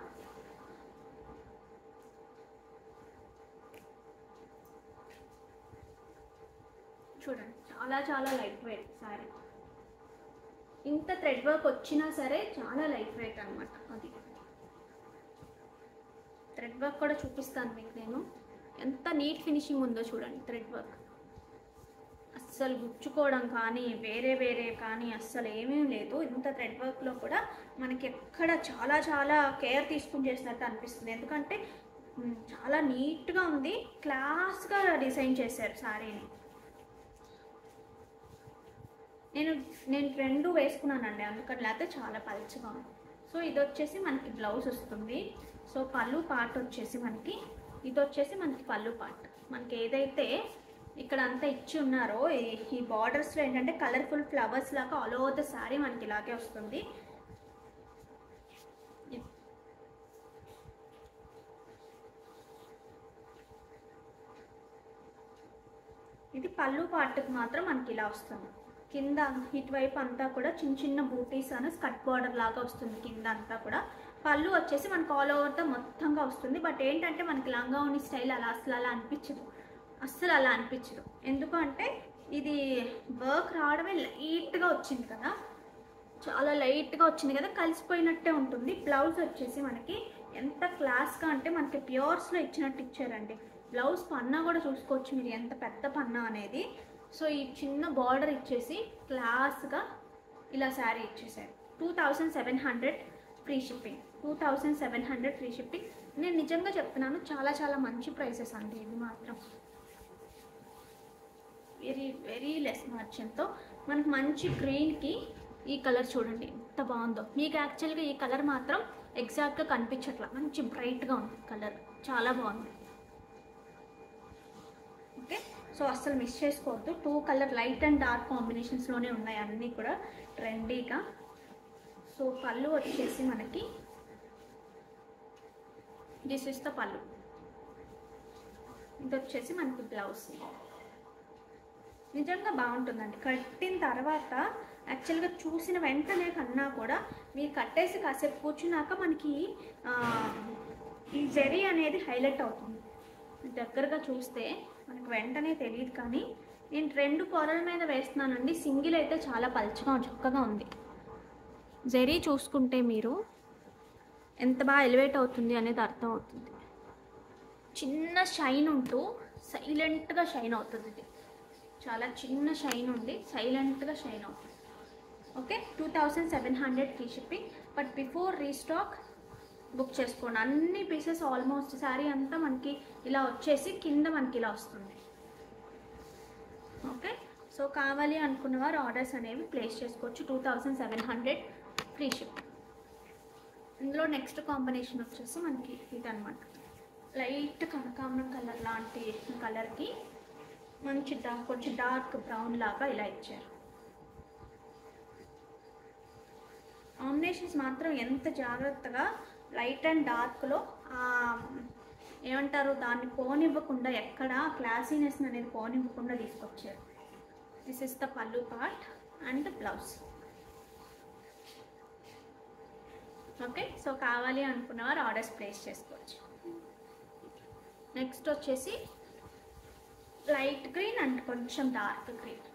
చూడండి చాలా చాలా లైట్ వెయిట్ శారీ ఇంత థ్రెడ్ వర్క్ వచ్చినా సరే చాలా లైట్ వెయిట్ అనమాట అది థ్రెడ్ వర్క్ కూడా చూపిస్తాను మీకు నేను ఎంత నీట్ ఫినిషింగ్ ఉందో చూడండి థ్రెడ్ వర్క్ అస్సలు గుచ్చుకోవడం కానీ వేరే వేరే కానీ అస్సలు ఏమీ లేదు ఇంత థ్రెడ్ వర్క్లో కూడా మనకి ఎక్కడ చాలా చాలా కేర్ తీసుకుని చేసినట్టు అనిపిస్తుంది ఎందుకంటే మ్, చాలా నీట్గా ఉంది క్లాస్గా డిజైన్ చేశారు శారీని నేను నేను రెండు వేసుకున్నానండి అందుకని లేకపోతే చాలా పలుచగా ఉంది సో ఇది వచ్చేసి మనకి బ్లౌజ్ వస్తుంది సో పళ్ళు పార్ట్ వచ్చేసి మనకి ఇది వచ్చేసి మనకి పళ్ళు పార్ట్ మనకి ఏదైతే ఇక్కడ అంతా ఇచ్చి ఉన్నారో ఈ- ఈ బార్డర్స్లో ఏంటంటే కలర్ఫుల్ ఫ్లవర్స్ లాగా ఆల్ ఓవర్ ద శారీ మనకి ఇలాగే వస్తుంది ఇది పళ్ళు పార్ట్కి మాత్రం మనకి ఇలా వస్తుంది కింద ఇటువైపు అంతా కూడా చిన్న చిన్న బూటీస్ అని స్కట్ బార్డర్ లాగా వస్తుంది కింద అంతా కూడా పళ్ళు వచ్చేసి మనకు ఆల్ ఓవర్ ద మొత్తంగా వస్తుంది బట్ ఏంటంటే మనకి లంగా ఉని స్టైల్ అలా అసలు అలా అనిపించదు అస్సలు అలా అనిపించదు ఎందుకు అంటే ఇది వర్క్ రావడమే లైట్గా వచ్చింది కదా చాలా లైట్గా వచ్చింది కదా కలిసిపోయినట్టే ఉంటుంది బ్లౌజ్ వచ్చేసి మనకి ఎంత క్లాస్గా అంటే మనకి ప్యూర్స్లో ఇచ్చినట్టు ఇచ్చారండి బ్లౌజ్ పన్నా కూడా చూసుకోవచ్చు మీరు ఎంత పెద్ద పన్నా అనేది సో ఈ చిన్న బార్డర్ ఇచ్చేసి క్లాస్గా ఇలా శారీ ఇచ్చేసారు two thousand seven hundred free shipping two thousand seven hundred free shipping నేను నిజంగా చెప్తున్నాను చాలా చాలా మంచి ప్రైసెస్ అండి ఇది మాత్రం వెరీ వెరీ లెస్ మార్జిన్తో మనకు మంచి గ్రీన్కి ఈ కలర్ చూడండి ఎంత బాగుందో మీకు యాక్చువల్గా ఈ కలర్ మాత్రం ఎగ్జాక్ట్గా కనిపించట్లా మంచి బ్రైట్గా ఉంది కలర్ చాలా బాగుంది ఓకే సో అస్సలు మిస్ చేసుకోవద్దు two colour light and dark కాంబినేషన్స్లోనే ఉన్నాయి అన్నీ కూడా ట్రెండీగా సో పళ్ళు వచ్చేసి మనకి దిస్ ఇస్ ద పళ్ళు ఇది వచ్చేసి మనకి బ్లౌజ్ నిజంగా బాగుంటుందండి కట్టిన తర్వాత యాక్చువల్గా చూసిన వెంటనే కన్నా కూడా మీరు కట్టేసి కాసేపు కూర్చున్నాక మనకి ఆ, ఈ జరీ అనేది హైలైట్ అవుతుంది దగ్గరగా చూస్తే మనకు వెంటనే తెలియదు కానీ నేను రెండు పొరల మీద వేస్తున్నానండి సింగిల్ అయితే చాలా పలుచగా చక్కగా ఉంది జరీ చూసుకుంటే మీరు ఎంత బాగా ఎలివేట్ అవుతుంది అనేది అర్థం అవుతుంది చిన్న షైన్ ఉంటూ సైలెంట్గా షైన్ అవుతుంది ఇది చాలా చిన్న షైన్ ఉంది సైలెంట్గా షైన్ అవుతుంది okay two thousand seven hundred free shipping but before restock book చేసుకోండి అన్ని పీసెస్ ఆల్మోస్ట్ శారీ అంతా మనకి ఇలా వచ్చేసి కింద మనకి ఇలా వస్తుంది ఓకే సో కావాలి అనుకున్న వారు ఆర్డర్స్ అనేవి ప్లేస్ చేసుకోవచ్చు two thousand seven hundred free ship ఇందులో నెక్స్ట్ కాంబినేషన్ వచ్చేసి మనకి ఇదనమాట లైట్ కనకాంబరం కలర్ లాంటి కలర్కి మంచి డార్క్ కొంచెం డార్క్ బ్రౌన్ లాగా ఇలా ఇచ్చారు కాంబినేషన్స్ మాత్రం ఎంత జాగ్రత్తగా లైట్ అండ్ డార్క్లో ఏమంటారు దాన్ని పోనివ్వకుండా ఎక్కడ క్లాసీనెస్ అనేది పోనివ్వకుండా తీసుకొచ్చారు this is the pallu part and the blouse okay so కావాలి అనుకున్నవారు ఆర్డర్స్ ప్లేస్ చేసుకోవచ్చు నెక్స్ట్ వచ్చేసి లైట్ గ్రీన్ అండ్ కొంచెం డార్క్ గ్రీన్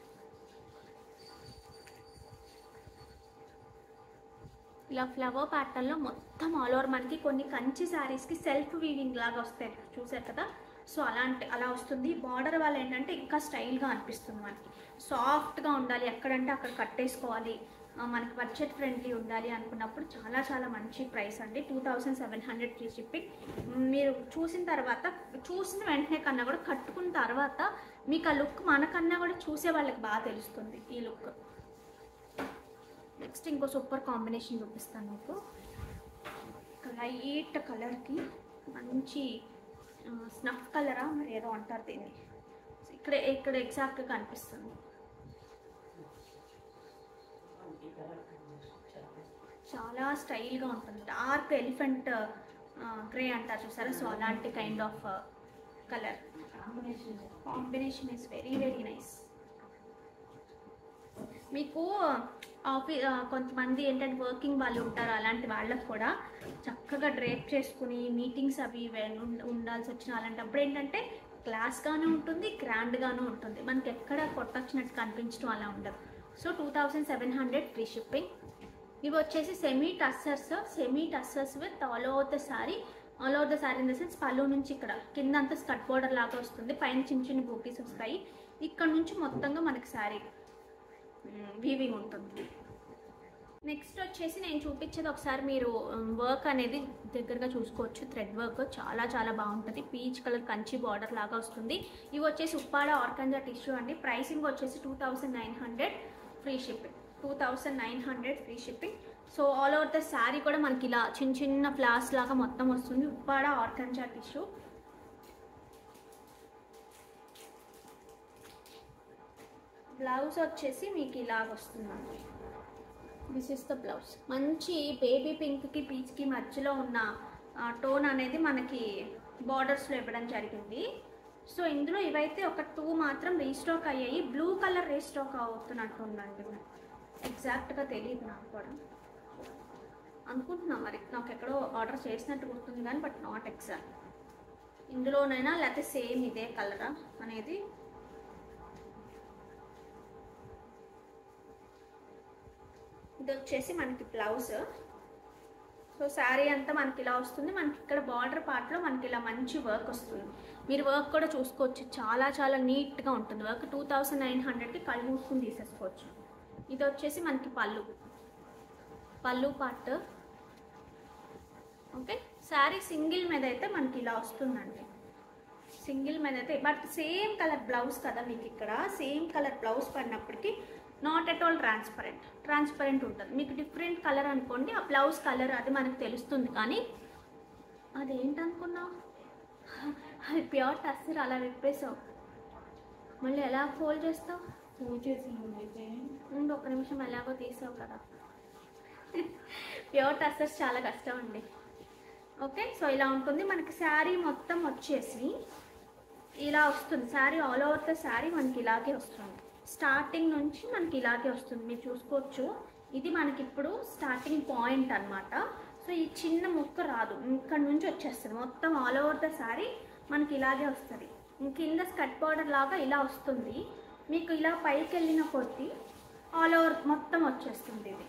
ఇలా ఫ్లవర్ ప్యాటర్న్లో మొత్తం ఆల్ ఓవర్ మనకి కొన్ని కంచి శారీస్కి సెల్ఫ్ వీవింగ్ లాగా వస్తాయి చూసారు కదా సో అలాంటి అలా వస్తుంది బార్డర్ వాళ్ళు ఏంటంటే ఇంకా స్టైల్గా అనిపిస్తుంది మనకి సాఫ్ట్గా ఉండాలి ఎక్కడంటే అక్కడ కట్టేసుకోవాలి ఆ, మనకి బడ్జెట్ ఫ్రెండ్లీ ఉండాలి అనుకున్నప్పుడు చాలా చాలా మంచి ప్రైస్ అండి two thousand seven hundred free shipping మీరు చూసిన తర్వాత చూసిన వెంటనే కన్నా కూడా కట్టుకున్న తర్వాత మీకు ఆ లుక్ మనకన్నా కూడా చూసే వాళ్ళకి బాగా తెలుస్తుంది ఈ లుక్ నెక్స్ట్ ఇంకో సూపర్ కాంబినేషన్ చూపిస్తాను మీకు లైట్ కలర్కి మంచి స్నఫ్ కలరా మరి ఏదో అంటారు దీన్ని ఇక్కడ ఇక్కడ ఎగ్జాక్ట్గా కనిపిస్తుంది చాలా స్టైల్గా ఉంటుంది డార్క్ ఎలిఫెంట్ గ్రే అంటారు చూసారా సో అలాంటి kind of colour combination is very very nice మీకు ఆఫీ ఆ, కొంతమంది ఏంటంటే వర్కింగ్ వాళ్ళు ఉంటారు అలాంటి వాళ్ళకు కూడా చక్కగా డ్రేప్ చేసుకుని మీటింగ్స్ అవి ఇవి ఉం- ఉండాల్సి వచ్చిన అలాంటప్పుడు ఏంటంటే క్లాస్గానే ఉంటుంది గ్రాండ్గాను ఉంటుంది మనకి ఎక్కడ కొట్టొచ్చినట్టు కనిపించడం అలా ఉండదు so two thousand seven hundred free shipping ఇవి వచ్చేసి semi tussars semi tussars with all over the sari all over the sari in the sense pallu నుంచి ఇక్కడ కింద అంతా స్కట్ బోర్డర్ లాగా వస్తుంది పైన చిన్న చిన్న బూటీస్ వస్తాయి ఇక్కడ నుంచి మొత్తంగా మనకి శారీ వీవింగ్ ఉంటుంది నెక్స్ట్ వచ్చేసి నేను చూపించేది ఒకసారి మీరు వర్క్ అనేది దగ్గరగా చూసుకోవచ్చు థ్రెడ్ వర్క్ చాలా చాలా బాగుంటుంది పీచ్ కలర్ కంచి బార్డర్ లాగా వస్తుంది ఇవి వచ్చేసి ఉప్పాడ ఆర్కంజా టిష్యూ అండి ప్రైసింగ్ వచ్చేసి two thousand nine hundred free shipping two thousand nine hundred free shipping so all over the sari కూడా మనకి ఇలా చిన్న చిన్న ఫ్లాస్ లాగా మొత్తం వస్తుంది ఉప్పాడ ఆర్కంజా టిష్యూ బ్లౌజ్ వచ్చేసి మీకు ఇలాగ వస్తుందండి దిస్ ఇస్ ద బ్లౌజ్ మంచి బేబీ పింక్కి పీచ్కి మధ్యలో ఉన్న టోన్ అనేది మనకి బార్డర్స్లో ఇవ్వడం జరిగింది సో ఇందులో ఇవైతే ఒక టూ మాత్రం రీస్టాక్ అయ్యాయి బ్లూ కలర్ రీస్టాక్ అవుతున్నట్టు ఉందండి ఎగ్జాక్ట్గా తెలియదు నాకు కూడా అనుకుంటున్నా మరి నాకు ఎక్కడో ఆర్డర్ చేసినట్టు గుర్తుంది కానీ బట్ నాట్ ఎగ్జాక్ట్ ఇందులోనైనా లేకపోతే సేమ్ ఇదే కలరా అనేది ఇది వచ్చేసి మనకి బ్లౌజ్ సో శారీ అంతా మనకి ఇలా వస్తుంది మనకి ఇక్కడ బార్డర్ పార్ట్లో మనకి ఇలా మంచి వర్క్ వస్తుంది మీరు వర్క్ కూడా చూసుకోవచ్చు చాలా చాలా నీట్గా ఉంటుంది వర్క్ టూ థౌసండ్ నైన్ హండ్రెడ్కి కళ్ళు మూసుకుని తీసేసుకోవచ్చు ఇది వచ్చేసి మనకి పళ్ళు పళ్ళు పార్ట్ ఓకే శారీ సింగిల్ మీద అయితే మనకి ఇలా వస్తుందండి సింగిల్ మీద అయితే బట్ సేమ్ కలర్ బ్లౌజ్ కదా మీకు ఇక్కడ సేమ్ కలర్ బ్లౌజ్ పడినప్పటికీ not at all transparent transparent ఉంటుంది మీకు డిఫరెంట్ కలర్ అనుకోండి ఆ బ్లౌజ్ కలర్ అది మనకు తెలుస్తుంది కానీ అదేంటనుకున్నావు అది ప్యూర్ టస్సర్ అలా విప్పేసావు మళ్ళీ ఎలా ఫోల్డ్ చేస్తావు పూజ చేసిన అయితే ఉండు ఒక నిమిషం ఎలాగో తీసావు కదా ప్యూర్ టస్సర్స్ చాలా కష్టం అండి ఓకే సో ఇలా ఉంటుంది మనకి శారీ మొత్తం వచ్చేసి ఇలా వస్తుంది sari all over the sari మనకి ఇలాగే వస్తుంది స్టార్టింగ్ నుంచి మనకి ఇలాగే వస్తుంది మీరు చూసుకోవచ్చు ఇది మనకి ఇప్పుడు స్టార్టింగ్ పాయింట్ అన్నమాట సో ఈ చిన్న ముక్క రాదు ఇక్కడ నుంచి వచ్చేస్తుంది మొత్తం ఆల్ ఓవర్ ద శారీ మనకి ఇలాగే వస్తుంది కింద స్కట్ బార్డర్ లాగా ఇలా వస్తుంది మీకు ఇలా పైకి వెళ్ళిన కొద్దీ ఆల్ ఓవర్ మొత్తం వచ్చేస్తుంది ఇది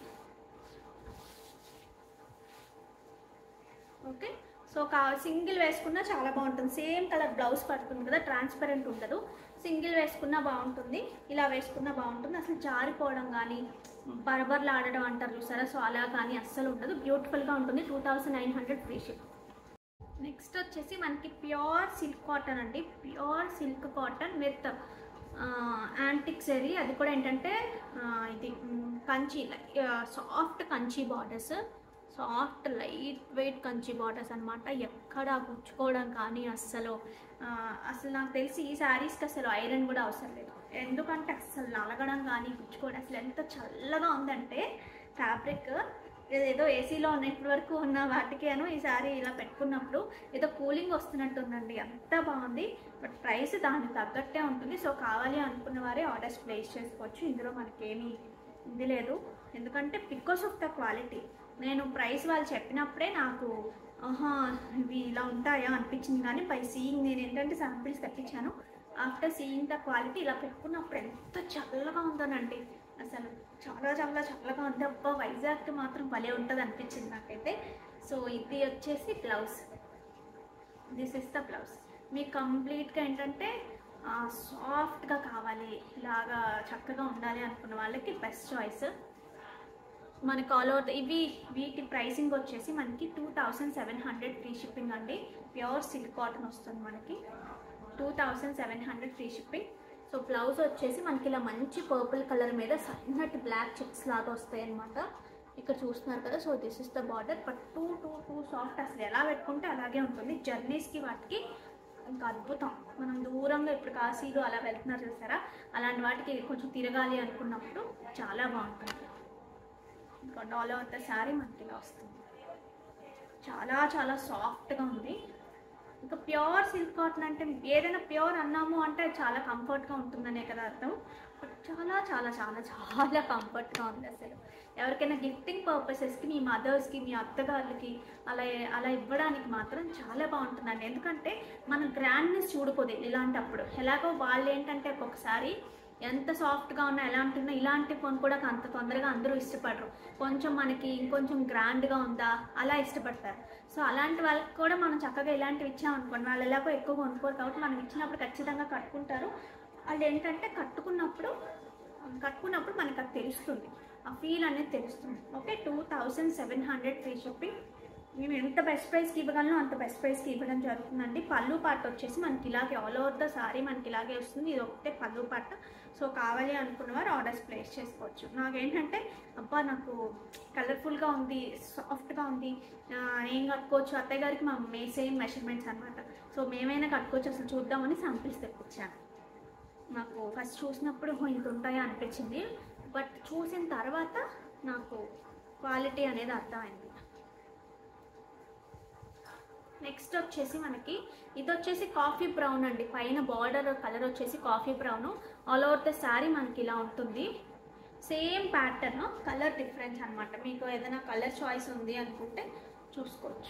ఓకే సో కా సింగిల్ వేసుకున్నా చాలా బాగుంటుంది సేమ్ కలర్ బ్లౌజ్ పడుతుంది కదా ట్రాన్స్పరెంట్ ఉండదు సింగిల్ వేసుకున్నా బాగుంటుంది ఇలా వేసుకున్నా బాగుంటుంది అసలు జారిపోవడం కానీ బరబర్లు ఆడడం అంటారు చూసారా సో అలా కానీ అస్సలు ఉండదు బ్యూటిఫుల్గా ఉంటుంది two thousand nine hundred free ship next వచ్చేసి మనకి ప్యూర్ సిల్క్ కాటన్ అండి pure silk cotton with antique zari అది కూడా ఏంటంటే ఆ, ఇది మ్, Kanchi soft Kanchi borders soft light weight Kanchi borders అనమాట ఎక్కడ గుచ్చుకోవడం కానీ అస్సలు ఆ, అసలు నాకు తెలిసి ఈ శారీస్కి అసలు ఐరన్ కూడా అవసరం లేదు ఎందుకంటే అస్సలు నలగడం కానీ గుచ్చుకోవడం అసలు ఎంత చల్లగా ఉందంటే ఫ్యాబ్రిక్ ఏదో ఏసీలో ఉన్న ఇప్పటి వరకు ఉన్న వాటికి అను ఈ సారీ ఇలా పెట్టుకున్నప్పుడు ఏదో కూలింగ్ వస్తున్నట్టు ఉందండి అంత బాగుంది బట్ ప్రైస్ దానికి తగ్గట్టే ఉంటుంది సో కావాలి అనుకున్న వారే ఆర్డర్స్ ప్లేస్ చేసుకోవచ్చు ఇందులో మనకేమీ ఇది లేదు ఎందుకంటే బికాస్ ఆఫ్ ద క్వాలిటీ నేను ప్రైస్ వాళ్ళు చెప్పినప్పుడే నాకు ఆహా ఇవి ఇలా ఉంటాయా అనిపించింది కానీ బై సీయింగ్ నేను ఏంటంటే శాంపిల్స్ తెప్పించాను ఆఫ్టర్ సీయింగ్ ద క్వాలిటీ ఇలా పెట్టుకున్నప్పుడు ఎంత చల్లగా ఉందోనండి అసలు చాలా చాలా చల్లగా ఉంది అబ్బా వైజాగ్ మాత్రం భలే ఉంటుంది అనిపించింది నాకైతే సో ఇది వచ్చేసి blouse this is the blouse మీకు కంప్లీట్గా ఏంటంటే సాఫ్ట్గా కావాలి ఇలాగా చక్కగా ఉండాలి అనుకున్న వాళ్ళకి బెస్ట్ చాయిస్ మనకి ఆల్ ఓవర్ ఇవి వీటి ప్రైసింగ్ వచ్చేసి మనకి two thousand seven hundred free shipping అండి ప్యూర్ సిల్క్ కాటన్ వస్తుంది మనకి two thousand seven hundred free shipping so blouse వచ్చేసి మనకి ఇలా మంచి పర్పుల్ కలర్ మీద సన్నటి బ్లాక్ చెక్స్ లాగా వస్తాయి అనమాట ఇక్కడ చూస్తున్నారు కదా so this is the border but too too too soft అసలు ఎలా పెట్టుకుంటే అలాగే ఉంటుంది జర్నీస్కి వాటికి ఇంకా అద్భుతం మనం దూరంగా ఇప్పుడు కాశీలు అలా వెళ్తున్నారు చూసారా అలాంటి వాటికి కొంచెం తిరగాలి అనుకున్నప్పుడు చాలా బాగుంటుంది ఇంకా ఆల్ ఓవర్ ద శారీ మనకి ఇలా వస్తుంది చాలా చాలా సాఫ్ట్గా ఉంది ఇంకా ప్యూర్ సిల్క్ కాటన్ అంటే ఏదైనా ప్యూర్ అన్నాము అంటే అది చాలా కంఫర్ట్గా ఉంటుందనే కదా అర్థం బట్ చాలా చాలా చాలా చాలా కంఫర్ట్గా ఉంది అసలు ఎవరికైనా గిఫ్టింగ్ పర్పసెస్కి మీ మదర్స్కి మీ అత్తగారులకి అలా అలా ఇవ్వడానికి మాత్రం చాలా బాగుంటుందండి ఎందుకంటే మన గ్రాండ్నెస్ చూడిపోదు ఇలాంటప్పుడు ఎలాగో వాళ్ళు ఏంటంటే ఒక్కొక్కసారి ఎంత సాఫ్ట్గా ఉన్నా ఎలాంటి ఉన్నా ఇలాంటి ఫోన్ కూడా అంత తొందరగా అందరూ ఇష్టపడరు కొంచెం మనకి ఇంకొంచెం గ్రాండ్గా ఉందా అలా ఇష్టపడతారు సో అలాంటి వాళ్ళకి కూడా మనం చక్కగా ఇలాంటివి ఇచ్చామనుకోండి వాళ్ళు ఎలాగో ఎక్కువ కొనుక్కోరు కాబట్టి మనం ఇచ్చినప్పుడు ఖచ్చితంగా కట్టుకుంటారు వాళ్ళు ఏంటంటే కట్టుకున్నప్పుడు కట్టుకున్నప్పుడు మనకు అది తెలుస్తుంది ఆ ఫీల్ అనేది తెలుస్తుంది okay two thousand seven hundred free shipping మేము ఎంత బెస్ట్ ప్రైస్కి ఇవ్వగలనో అంత బెస్ట్ ప్రైస్కి ఇవ్వడం జరుగుతుందండి పళ్ళు పాట వచ్చేసి మనకి ఇలాగే ఆల్ ఓవర్ ద సారీ మనకి ఇలాగే వస్తుంది ఇది ఒకటే పళ్ళు పాట సో కావాలి అనుకున్న వారు ఆర్డర్స్ ప్లేస్ చేసుకోవచ్చు నాకేంటంటే అబ్బా నాకు కలర్ఫుల్గా ఉంది సాఫ్ట్గా ఉంది ఆ, ఏం కట్టుకోవచ్చు అత్తయ్య గారికి మా మే సేమ్ మెషర్మెంట్స్ అనమాట సో మేమైనా కట్టుకోవచ్చు అసలు చూద్దామని శాంపిల్స్ తెప్పించాను నాకు ఫస్ట్ చూసినప్పుడు "ఓ, ఇంత ఉంటాయా అనిపించింది బట్ చూసిన తర్వాత నాకు క్వాలిటీ అనేది అర్థమైంది నెక్స్ట్ వచ్చేసి మనకి ఇది వచ్చేసి కాఫీ బ్రౌన్ అండి పైన బార్డర్ కలర్ వచ్చేసి coffee brown all over the sari మనకి ఇలా ఉంటుంది సేమ్ ప్యాటర్న్ కలర్ డిఫరెన్స్ అన్నమాట మీకు ఏదైనా కలర్ చాయిస్ ఉంది అనుకుంటే చూసుకోవచ్చు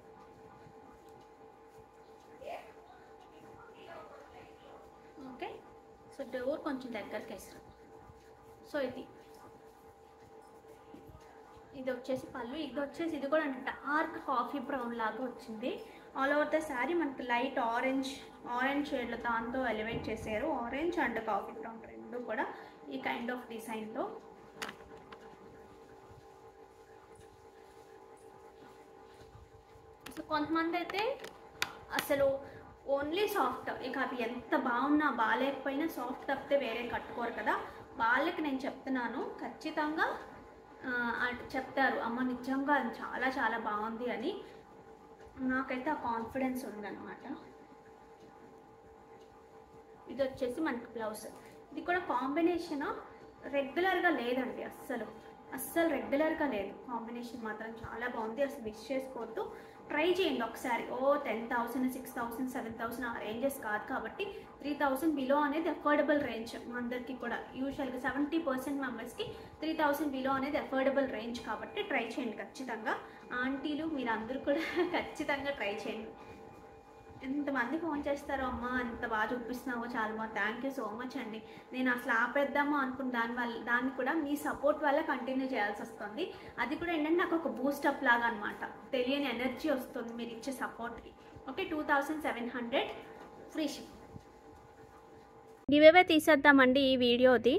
ఓకే సో డోర్ కొంచెం దగ్గరికి వేసారు సో ఇది ఇది వచ్చేసి పళ్ళు ఇది వచ్చేసి ఇది కూడా డార్క్ కాఫీ బ్రౌన్ లాగా వచ్చింది ఆల్ ఓవర్ ద శారీ మనకి లైట్ ఆరెంజ్ ఆరెంజ్ షేడ్లో దాంతో ఎలివేట్ చేశారు ఆరెంజ్ అండ్ కాఫీ బ్రౌన్ రెండు కూడా ఈ కైండ్ ఆఫ్ డిజైన్తో సో కొంతమంది అయితే అసలు ఓన్లీ సాఫ్ట్ ఇక అవి ఎంత బాగున్నా బాగాలేకపోయినా సాఫ్ట్ తప్పితే వేరే కట్టుకోరు కదా వాళ్ళకి నేను చెప్తున్నాను ఖచ్చితంగా ఆ, అటు చెప్తారు అమ్మ నిజంగా అది చాలా చాలా బాగుంది అని నాకైతే ఆ కాన్ఫిడెన్స్ ఉందన్నమాట ఇది వచ్చేసి మనకి బ్లౌజ్ ఇది కూడా కాంబినేషన్ రెగ్యులర్గా లేదండి అస్సలు అస్సలు రెగ్యులర్గా లేదు కాంబినేషన్ మాత్రం చాలా బాగుంది అసలు మిస్ చేసుకోవద్దు ట్రై చేయండి ఒకసారి ఓ ten thousand six thousand seven thousand ఆ రేంజెస్ కాదు కాబట్టి త్రీ థౌసండ్ బిలో అనేది అఫోర్డబుల్ రేంజ్ అందరికీ కూడా యూజువల్గా సెవెంటీ పర్సెంట్ మెంబర్స్కి త్రీ థౌసండ్ బిలో అనేది అఫోర్డబుల్ రేంజ్ కాబట్టి ట్రై చేయండి ఖచ్చితంగా ఆంటీలు మీరు అందరూ కూడా ఖచ్చితంగా ట్రై చేయండి ఎంతమంది ఫోన్ చేస్తారో అమ్మ అంత బాగా చూపిస్తున్నావో చాలా బాగా థ్యాంక్ యూ సో మచ్ అండి నేను అసలు ఆపేద్దాము అనుకున్న దాని వల్ల దాన్ని కూడా మీ సపోర్ట్ వల్ల కంటిన్యూ చేయాల్సి వస్తుంది అది కూడా ఏంటంటే నాకు ఒక బూస్టప్ లాగా అనమాట తెలియని ఎనర్జీ వస్తుంది మీరు ఇచ్చే సపోర్ట్కి okay two thousand seven hundred free ship ఇవేవే తీసేద్దామండి ఈ వీడియోది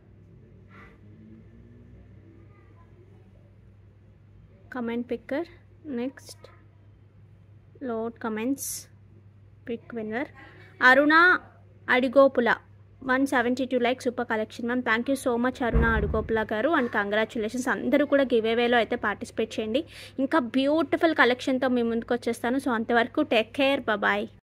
comment picker next load comments pick winner Aruna Adigopula one seventy two like super collection ma'am thank you so much Aruna Adigopula garu and congratulations అందరూ కూడా గివ్ అవేలో అయితే పార్టిసిపేట్ చేయండి ఇంకా బ్యూటిఫుల్ కలెక్షన్తో మీ ముందుకు వచ్చేస్తాను సో అంతవరకు టేక్ కేర్ బాయ్